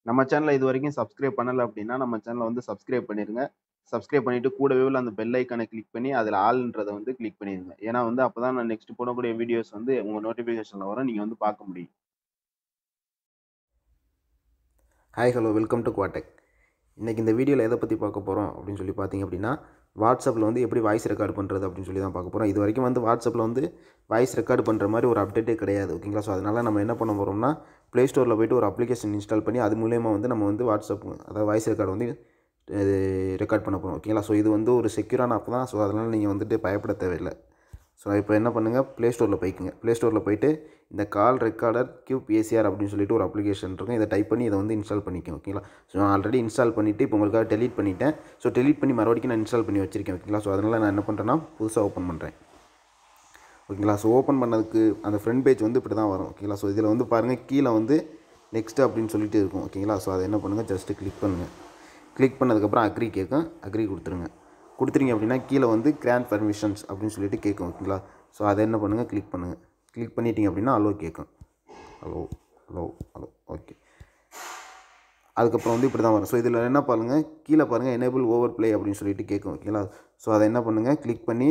நம்ம சேனலை இது வரைக்கும் சப்ஸ்கிரைப் பண்ணல அப்படின்னா நம்ம சேனலை வந்து சப்ஸ்கிரைப் பண்ணிருங்க சப்ஸ்கிரைப் பண்ணிட்டு கூடவே உள்ள அந்த பெல் ஐக்கானை கிளிக் பண்ணி அதில் ஆல்ன்றதை வந்து கிளிக் பண்ணிடுங்க ஏன்னா வந்து அப்பதான் நான் நெக்ஸ்ட் போடக்கூடிய வீடியோஸ் வந்து உங்க நோட்டிஃபிகேஷன்ல வரும் நீங்க வந்து பார்க்க முடியும் ஹாய் ஹலோ வெல்கம் டு குவாடெக் இன்றைக்கி இந்த வீடியோவில் எதை பற்றி பார்க்க போகிறோம் அப்படின்னு சொல்லி பார்த்தீங்க அப்படின்னா வாட்ஸ்அப்பில் வந்து எப்படி வாய்ஸ் ரெக்கார்ட் பண்ணுறது அப்படின்னு சொல்லி தான் பார்க்க போகிறோம் இது வரைக்கும் வந்து வாட்ஸ்அப்பில் வந்து வாய்ஸ் ரெக்கார்ட் பண்ணுற மாதிரி ஒரு அப்டேட்டே கிடையாது ஓகேங்களா ஸோ அதனால் நம்ம என்ன பண்ண போகிறோம்னா ப்ளே ஸ்டோரில் போய்ட்டு ஒரு அப்ளிகேஷன் இன்ஸ்டால் பண்ணி அது மூலயமா வந்து நம்ம வந்து வாட்ஸ்அப் அதாவது வாய்ஸ் ரெக்கார்டு வந்து ரெக்கார்ட் பண்ண போகிறோம் ஓகேங்களா ஸோ இது வந்து ஒரு செக்யூரான ஆப் தான் ஸோ அதனால் நீங்கள் வந்துட்டு பயப்பட தேவையில்லை ஸோ இப்போ என்ன பண்ணுங்கள் ப்ளே ஸ்டோரில் போய்க்குங்க ப்ளே ஸ்டோரில் போயிட்டு இந்த கால் ரெக்கார்டர் கியூப் ஏசிஆர் அப்படின்னு சொல்லிட்டு ஒரு அப்ளிகேஷன் இருக்கும் இதை டைப் பண்ணி இதை வந்து இன்ஸ்டால் பண்ணிக்கோங்க ஓகேங்களா ஸோ நான் ஆல்ரெடி இன்ஸ்டால் பண்ணிவிட்டு இப்போ உங்களுக்காக டெலீட் பண்ணிட்டேன் ஸோ டெலீட் பண்ணி மறுபடியும் நான் இன்ஸ்டால் பண்ணி வச்சிருக்கேன் ஓகேங்களா ஸோ அதனால் நான் என்ன பண்ணுறேன்னா புதுசாக ஓப்பன் பண்ணுறேன் ஓகேங்களா ஸோ ஓப்பன் பண்ணதுக்கு அந்த ஃப்ரண்ட் பேஜ் வந்து இப்படி தான் வரும் ஓகேங்களா ஸோ இதில் வந்து பாருங்கள் கீழே வந்து நெக்ஸ்ட் அப்படின்னு சொல்லிட்டு இருக்கும் ஓகேங்களா ஸோ அதை என்ன பண்ணுங்கள் ஜஸ்ட்டு கிளிக் பண்ணுங்கள் கிளிக் பண்ணதுக்கப்புறம் அக்ரி கேட்கும் அக்ரி கொடுத்துருங்க கொடுத்துருங்க அப்படின்னா கீழே வந்து கிராண்ட் பர்மிஷன்ஸ் அப்படின்னு சொல்லிட்டு கேட்கும் ஓகேங்களா ஸோ அதை என்ன பண்ணுங்கள் கிளிக் பண்ணுங்கள் கிளிக் பண்ணிட்டீங்க அப்படின்னா அலோ கேட்கும் ஹலோ ஹலோ ஹலோ ஓகே அதுக்கப்புறம் வந்து இப்படி தான் வரும் ஸோ இதில் என்ன பாருங்கள் கீழே பாருங்கள் எனேபிள் ஓவர் ப்ளே அப்படின்னு சொல்லிட்டு கேட்கும் ஓகேங்களா ஸோ அதை என்ன பண்ணுங்கள் கிளிக் பண்ணி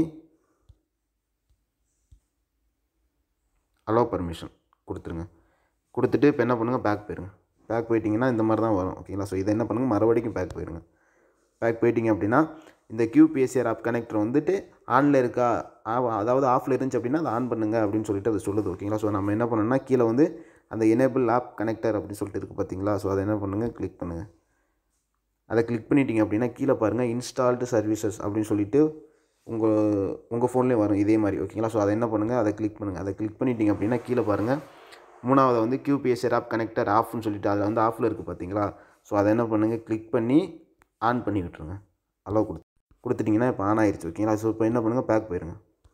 அலோ பர்மிஷன் கொடுத்துருங்க கொடுத்துட்டு இப்போ என்ன பண்ணுங்கள் பேக் போயிருங்க பேக் போயிட்டிங்கன்னா இந்த மாதிரி தான் வரும் ஓகேங்களா ஸோ இதை என்ன பண்ணுங்கள் மறுபடியும் பேக் போயிருங்க பேக் போயிட்டீங்க அப்படின்னா இந்த கியூபிஎஸ்சிஆர் ஆப் கனெக்டர் வந்துட்டு ஆனில் இருக்கா அதாவது ஆஃபில் இருந்துச்சு அப்படின்னா அதை ஆன் பண்ணுங்க அப்படின்னு சொல்லிட்டு அது சொல்லுது ஓகேங்களா ஸோ நம்ம என்ன பண்ணணும்னா கீழே வந்து அந்த எனேபிள் ஆப் கனெக்டர் அப்படின்னு சொல்லிட்டு இருக்குது பார்த்தீங்களா ஸோ அதை என்ன பண்ணுங்கள் கிளிக் பண்ணுங்கள் அதை கிளிக் பண்ணிட்டீங்க அப்படின்னா கீழே பாருங்கள் இன்ஸ்டால்டு சர்வீசஸ் அப்படின்னு சொல்லிட்டு உங்கள் உங்கள் ஃபோன்லேயே வரும் இதே மாதிரி ஓகேங்களா ஸோ அதை என்ன பண்ணுங்கள் அதை கிளிக் பண்ணுங்கள் அதை கிளிக் பண்ணிட்டீங்க அப்படின்னா கீழே பாருங்கள் மூணாவது வந்து கியூபிஎஸ்ஆர் ஆப் கனெக்டர் ஆஃப்னு சொல்லிட்டு அதில் வந்து ஆஃபில் இருக்குது பார்த்தீங்களா ஸோ அதை என்ன பண்ணுங்கள் கிளிக் பண்ணி ஆன் பண்ணி விட்டுருங்க அலோவ் கொடுத்து கொடுத்துட்டிங்கன்னா இப்போ ஆன் ஆயிடுச்சு ஓகேங்களா ஸோ இப்போ என்ன பண்ணுங்கள் பேக் போயிருங்க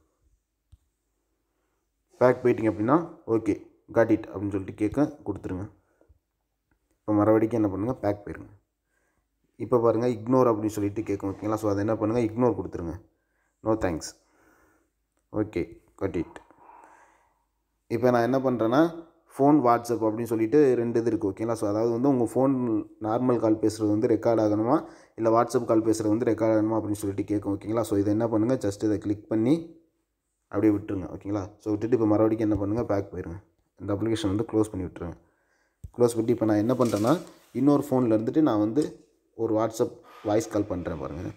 பேக் போயிட்டீங்க அப்படின்னா ஓகே காட் இட் அப்படின்னு சொல்லிட்டு கேட்க கொடுத்துருங்க இப்போ மறுபடிக்கும் என்ன பண்ணுங்கள் பேக் போயிருங்க இப்போ பாருங்கள் இக்னோர் அப்படின்னு சொல்லிட்டு கேட்கும் ஓகேங்களா ஸோ அதை என்ன பண்ணுங்கள் இக்னோர் கொடுத்துருங்க no thanks okay cut it இப்போ நான் என்ன பண்ணுறேன்னா ஃபோன் வாட்ஸ்அப் அப்படின்னு சொல்லிட்டு ரெண்டு இது இருக்குது ஓகேங்களா ஸோ அதாவது வந்து உங்கள் ஃபோன் நார்மல் கால் பேசுகிறது வந்து ரெக்கார்ட் ஆகணுமா இல்லை வாட்ஸ்அப் கால் பேசுகிறது வந்து ரெக்கார்ட் ஆகணுமா அப்படின்னு சொல்லிட்டு கேட்கும் ஓகேங்களா ஸோ இதை என்ன பண்ணுங்கள் ஜஸ்ட் இதை கிளிக் பண்ணி அப்படியே விட்டுருங்க ஓகேங்களா ஸோ விட்டுட்டு இப்போ மறுபடியும் என்ன பண்ணுங்கள் பேக் போயிருங்க இந்த அப்ளிகேஷன் வந்து க்ளோஸ் பண்ணி விட்டுருங்க க்ளோஸ் பண்ணி இப்போ நான் என்ன பண்ணுறேன்னா இன்னொரு ஃபோனில் இருந்துட்டு நான் வந்து ஒரு வாட்ஸ்அப் வாய்ஸ் கால் பண்ணுறேன் பாருங்கள்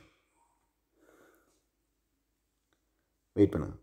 வெயிட் பண்ணுங்கள்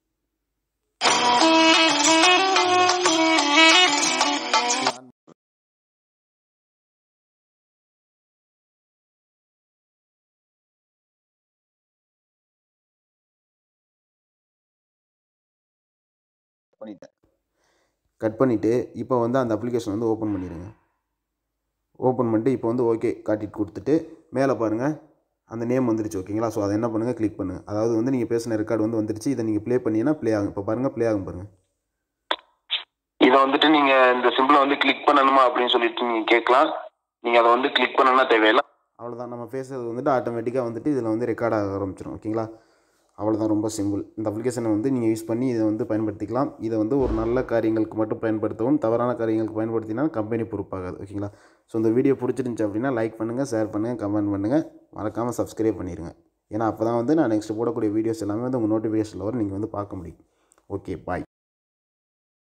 பண்ணிட்டேன் கட் பண்ணிவிட்டு இப்போ வந்து அந்த அப்ளிகேஷன் வந்து ஓப்பன் பண்ணிடுங்க ஓப்பன் பண்ணிட்டு இப்போ வந்து ஓகே காட்டிட்டு கொடுத்துட்டு மேலே பாருங்கள் அந்த நேம் வந்துருச்சு ஓகேங்களா ஸோ அதை என்ன பண்ணுங்கள் கிளிக் பண்ணுங்கள் அதாவது வந்து நீங்கள் பேசின ரெக்கார்டு வந்து வந்துருச்சு இதை நீங்கள் ப்ளே பண்ணீங்கன்னா ப்ளே ஆகும் இப்போ பாருங்கள் ப்ளே ஆகும் பாருங்கள் இதை வந்துட்டு நீங்க இந்த சிம்பிளை வந்து கிளிக் பண்ணணுமா அப்படின்னு சொல்லிட்டு நீங்க கேட்கலாம் நீங்க அதை வந்து கிளிக் பண்ணணும்னா தேவையில்லை அவ்வளோதான் நம்ம பேசுறது வந்துட்டு ஆட்டோமேட்டிக்காக வந்துட்டு இதில் வந்து ரெக்கார்ட் ஆக ஆரம்பிச்சிடும் ஓகேங்களா அவ்வளோதான் ரொம்ப சிம்பிள் இந்த அப்ளிகேஷனை வந்து நீங்கள் யூஸ் பண்ணி இதை வந்து பயன்படுத்திக்கலாம் இதை வந்து ஒரு நல்ல காரியங்களுக்கு மட்டும் பயன்படுத்தவும் தவறான காரியங்களுக்கு பயன்படுத்தினா கம்பெனி பொறுப்பாகாது ஓகேங்களா ஸோ இந்த வீடியோ பிடிச்சிருந்துச்சி அப்படின்னா லைக் பண்ணுங்கள் ஷேர் பண்ணுங்கள் கமெண்ட் பண்ணுங்கள் மறக்காமல் சப்ஸ்கிரைப் பண்ணிடுங்க ஏன்னா அப்போ தான் வந்து நான் நெக்ஸ்ட் போடக்கூடிய வீடியோஸ் எல்லாமே வந்து உங்கள் நோட்டிஃபிகேஷனில் வரும் நீங்கள் வந்து பார்க்க முடியும் ஓகே பாய்